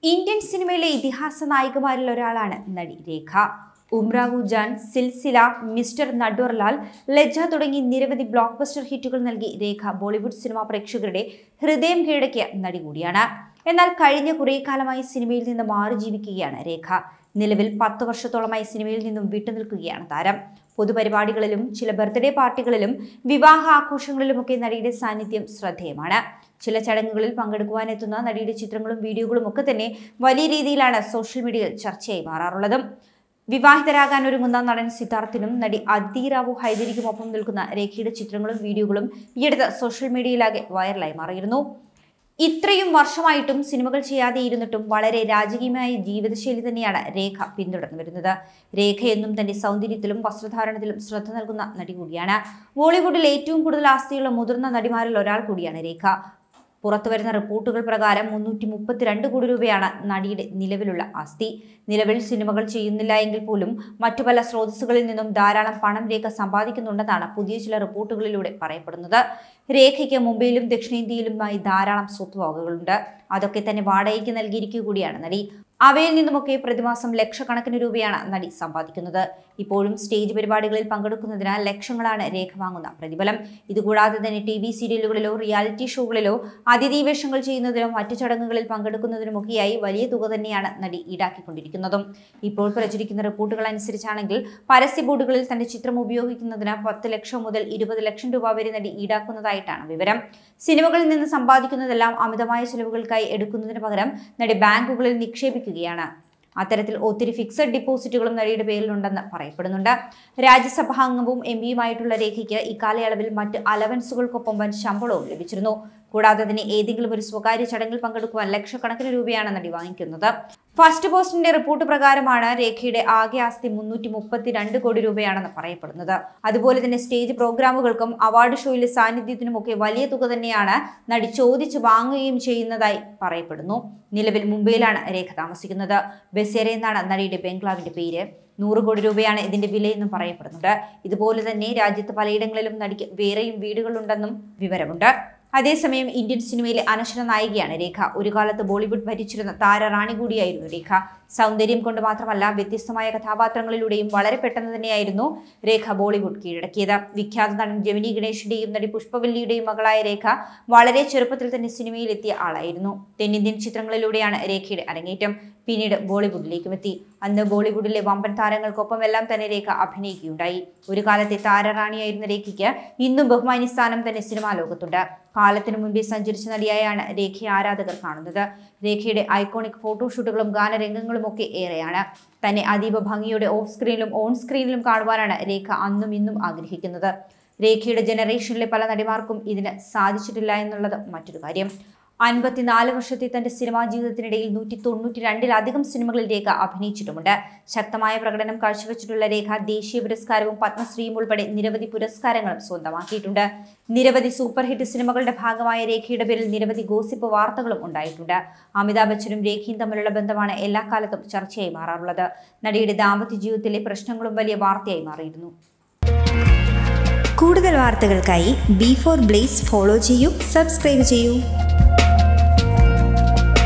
Indian സിനിമയിലെ ഇതിഹാസ നായികമാരിൽ ഒരാളാണ് നടി രേഖ ഉംറാവു ജാൻ സിൽസില മിസ്റ്റർ നട്വർലാൽ ലജ്ജ തുടങ്ങി നിരവധി ബ്ലോക്ക് ബസ്റ്റർ ഹിറ്റുകൾ നൽകി രേഖ ബോളിവുഡ് സിനിമാ പ്രേക്ഷകരുടെ ഹൃദയം കീഴടക്കിയ നടി കൂടിയാണ് എന്നാൽ കഴിഞ്ഞ കുറേ കാലമായി സിനിമയിൽ നിന്ന് മാറി ജീവിക്കുകയാണ് രേഖ നിലവിൽ പത്ത് വർഷത്തോളമായി സിനിമയിൽ നിന്നും വിട്ടുനിൽക്കുകയാണ് താരം പൊതുപരിപാടികളിലും ചില ബർത്ത്ഡേ പാർട്ടികളിലും വിവാഹ ആഘോഷങ്ങളിലുമൊക്കെ നടിയുടെ സാന്നിധ്യം ശ്രദ്ധേയമാണ് ചില ചടങ്ങുകളിൽ പങ്കെടുക്കുവാനെത്തുന്ന നടിയുടെ ചിത്രങ്ങളും വീഡിയോകളും ഒക്കെ തന്നെ വലിയ രീതിയിലാണ് സോഷ്യൽ മീഡിയയിൽ ചർച്ചയായി മാറാറുള്ളതും വിവാഹിതരാകാൻ ഒരുങ്ങുന്ന നടൻ സിദ്ധാർത്ഥിനും നടി അദീറാവു ഹൈദരിക്കുമൊപ്പം നിൽക്കുന്ന രേഖയുടെ ചിത്രങ്ങളും വീഡിയോകളും ഈയടുത്ത് സോഷ്യൽ മീഡിയയിലാകെ വൈറലായി മാറിയിരുന്നു ഇത്രയും വർഷമായിട്ടും സിനിമകൾ ചെയ്യാതെ ഇരുന്നിട്ടും വളരെ രാജകീയമായ ജീവിതശൈലി തന്നെയാണ് രേഖ പിന്തുടർന്നു വരുന്നത് രേഖ എന്നും തന്റെ സൗന്ദര്യത്തിലും വസ്ത്രധാരണത്തിലും ശ്രദ്ധ നൽകുന്ന നടി കൂടിയാണ് ബോളിവുഡിൽ ഏറ്റവും കൂടുതൽ ആസ്തിയുള്ള മുതിർന്ന നടിമാരിൽ ഒരാൾ കൂടിയാണ് രേഖ പുറത്തുവരുന്ന റിപ്പോർട്ടുകൾ പ്രകാരം മുന്നൂറ്റി മുപ്പത്തിരണ്ട് കോടി രൂപയാണ് നടിയുടെ നിലവിലുള്ള ആസ്തി നിലവിൽ സിനിമകൾ ചെയ്യുന്നില്ല എങ്കിൽ പോലും മറ്റു പല സ്രോതസ്സുകളിൽ നിന്നും ധാരാളം പണം രേഖ സമ്പാദിക്കുന്നുണ്ടെന്നാണ് പുതിയ ചില റിപ്പോർട്ടുകളിലൂടെ പറയപ്പെടുന്നത് രേഖയ്ക്ക് മുംബൈയിലും ദക്ഷിണേന്ത്യയിലുമായി ധാരാളം സ്വത്തുവകകളുണ്ട് അതൊക്കെ തന്നെ വാടകയ്ക്ക് നൽകിയിരിക്കുക കൂടിയാണ് നടി അവയിൽ നിന്നുമൊക്കെ പ്രതിമാസം ലക്ഷക്കണക്കിന് രൂപയാണ് നടി സമ്പാദിക്കുന്നത് ഇപ്പോഴും സ്റ്റേജ് പരിപാടികളിൽ പങ്കെടുക്കുന്നതിന് ലക്ഷങ്ങളാണ് രേഖ വാങ്ങുന്ന പ്രതിഫലം ഇതുകൂടാതെ തന്നെ ടി വി സീരിയലുകളിലോ റിയാലിറ്റി ഷോകളിലോ അതിഥി വേഷങ്ങൾ ചെയ്യുന്നതിനും മറ്റു ചടങ്ങുകളിൽ പങ്കെടുക്കുന്നതിനുമൊക്കെയായി വലിയ തുക തന്നെയാണ് നടി ഈടാക്കിക്കൊണ്ടിരിക്കുന്നതും ഇപ്പോൾ പ്രചരിക്കുന്ന റിപ്പോർട്ടുകൾ അനുസരിച്ചാണെങ്കിൽ പരസ്യ ബോർഡുകളിൽ തന്റെ ചിത്രം ഉപയോഗിക്കുന്നതിന് പത്ത് ലക്ഷം മുതൽ ഇരുപത് ലക്ഷം രൂപ വരെ നടി ഈടാക്കുന്നതായിട്ടാണ് വിവരം സിനിമകളിൽ നിന്ന് സമ്പാദിക്കുന്നതെല്ലാം അമിതമായ ചെലവുകൾക്കായി എടുക്കുന്നതിന് പകരം നടി ബാങ്കുകളിൽ നിക്ഷേപിക്കുകയാണ് അത്തരത്തിൽ ഒത്തിരി ഫിക്സഡ് ഡിപ്പോസിറ്റുകളും നടിയുടെ പേരിലുണ്ടെന്ന് പറയപ്പെടുന്നുണ്ട് രാജ്യസഭാ അംഗവും എം പിയുമായിട്ടുള്ള രേഖയ്ക്ക് ഇക്കാലയളവിൽ മറ്റ് അലവൻസുകൾക്കൊപ്പം വൻ ശമ്പളവും ലഭിച്ചിരുന്നു കൂടാതെ തന്നെ ഏതെങ്കിലും ഒരു സ്വകാര്യ ചടങ്ങിൽ പങ്കെടുക്കുവാൻ ലക്ഷക്കണക്കിന് രൂപയാണ് നടി വാങ്ങിക്കുന്നത് ഫസ്റ്റ് പോസ്റ്റിന്റെ റിപ്പോർട്ട് പ്രകാരമാണ് രേഖയുടെ ആകെ ആസ്തി മുന്നൂറ്റി മുപ്പത്തിരണ്ട് കോടി രൂപയാണെന്ന് പറയപ്പെടുന്നത് അതുപോലെ തന്നെ സ്റ്റേജ് പ്രോഗ്രാമുകൾക്കും അവാർഡ് ഷോയിലെ സാന്നിധ്യത്തിനുമൊക്കെ വലിയ തുക തന്നെയാണ് നടി ചോദിച്ച് വാങ്ങുകയും ചെയ്യുന്നതായി പറയപ്പെടുന്നു നിലവിൽ മുംബൈയിലാണ് രേഖ താമസിക്കുന്നത് ബസേര എന്നാണ് നടിയുടെ ബംഗ്ലാവിന്റെ പേര് നൂറ് കോടി രൂപയാണ് ഇതിന്റെ വിലയെന്നും പറയപ്പെടുന്നുണ്ട് ഇതുപോലെ തന്നെ രാജ്യത്ത് പലയിടങ്ങളിലും നടിക്ക് വേറെയും വീടുകളുണ്ടെന്നും വിവരമുണ്ട് അതേസമയം ഇന്ത്യൻ സിനിമയിലെ അനശ്വര നായികയാണ് രേഖ ഒരു കാലത്ത് ബോളിവുഡ് ഭരിച്ചിരുന്ന താരറാണി കൂടിയായിരുന്നു രേഖ സൗന്ദര്യം കൊണ്ട് മാത്രമല്ല വ്യത്യസ്തമായ കഥാപാത്രങ്ങളിലൂടെയും വളരെ പെട്ടെന്ന് തന്നെയായിരുന്നു രേഖ ബോളിവുഡ് കീഴടക്കിയത് വിഖ്യാത നടൻ ജമിനി ഗണേഷിന്റെയും നടി പുഷ്പവല്ലിയുടെയും മകളായ രേഖ വളരെ ചെറുപ്പത്തിൽ തന്നെ സിനിമയിലെത്തിയ ആളായിരുന്നു തെന്നിന്ത്യൻ ചിത്രങ്ങളിലൂടെയാണ് രേഖയുടെ അരങ്ങേറ്റം പിന്നീട് ബോളിവുഡിലേക്കും എത്തി അന്ന് ബോളിവുഡിലെ വമ്പൻ താരങ്ങൾക്കൊപ്പം എല്ലാം തന്നെ രേഖ അഭിനയിക്കുകയുണ്ടായി ഒരു കാലത്തെ താരറാണിയായിരുന്ന രേഖയ്ക്ക് ഇന്നും ബഹുമാനി സ്ഥാനം തന്നെ സിനിമാ ലോകത്തുണ്ട് കാലത്തിനു മുൻപേ സഞ്ചരിച്ച നടിയായാണ് രേഖയെ ആരാധകർ കാണുന്നത് രേഖയുടെ ഐക്കോണിക് ഫോട്ടോഷൂട്ടുകളും ഗാനരംഗങ്ങളും ഒക്കെ ഏറെയാണ് തന്നെ അതീവ ഭംഗിയുടെ ഓഫ് സ്ക്രീനിലും ഓൺ സ്ക്രീനിലും കാണുവാനാണ് രേഖ അന്നും ഇന്നും ആഗ്രഹിക്കുന്നത് രേഖയുടെ ജനറേഷനിലെ പല നടിമാർക്കും ഇതിന് സാധിച്ചിട്ടില്ല എന്നുള്ളത് മറ്റൊരു കാര്യം അൻപത്തിനാല് വർഷത്തെ തന്റെ സിനിമാ ജീവിതത്തിനിടയിൽ നൂറ്റി തൊണ്ണൂറ്റി രണ്ടിലധികം സിനിമകളിൽ രേഖ അഭിനയിച്ചിട്ടുമുണ്ട് ശക്തമായ പ്രകടനം കാഴ്ചവെച്ചിട്ടുള്ള രേഖ ദേശീയ പുരസ്കാരവും പത്മശ്രീയും ഉൾപ്പെടെ നിരവധി പുരസ്കാരങ്ങളും സ്വന്തമാക്കിയിട്ടുണ്ട് നിരവധി സൂപ്പർ ഹിറ്റ് സിനിമകളുടെ ഭാഗമായ രേഖയുടെ പേരിൽ നിരവധി ഗോസിപ്പ് വാർത്തകളും ഉണ്ടായിട്ടുണ്ട് അമിതാഭ് ബച്ചനും രേഖയും തമ്മിലുള്ള ബന്ധമാണ് എല്ലാ കാലത്തും ചർച്ചയായി മാറാറുള്ളത് നടിയുടെ ദാമ്പത്യ ജീവിതത്തിലെ പ്രശ്നങ്ങളും വലിയ വാർത്തയായി മാറിയിരുന്നു കൂടുതൽ വാർത്തകൾക്കായി ബി ഫോർ ബ്ലേസ് ഫോളോ ചെയ്യൂ സബ്സ്ക്രൈബ് ചെയ്യൂ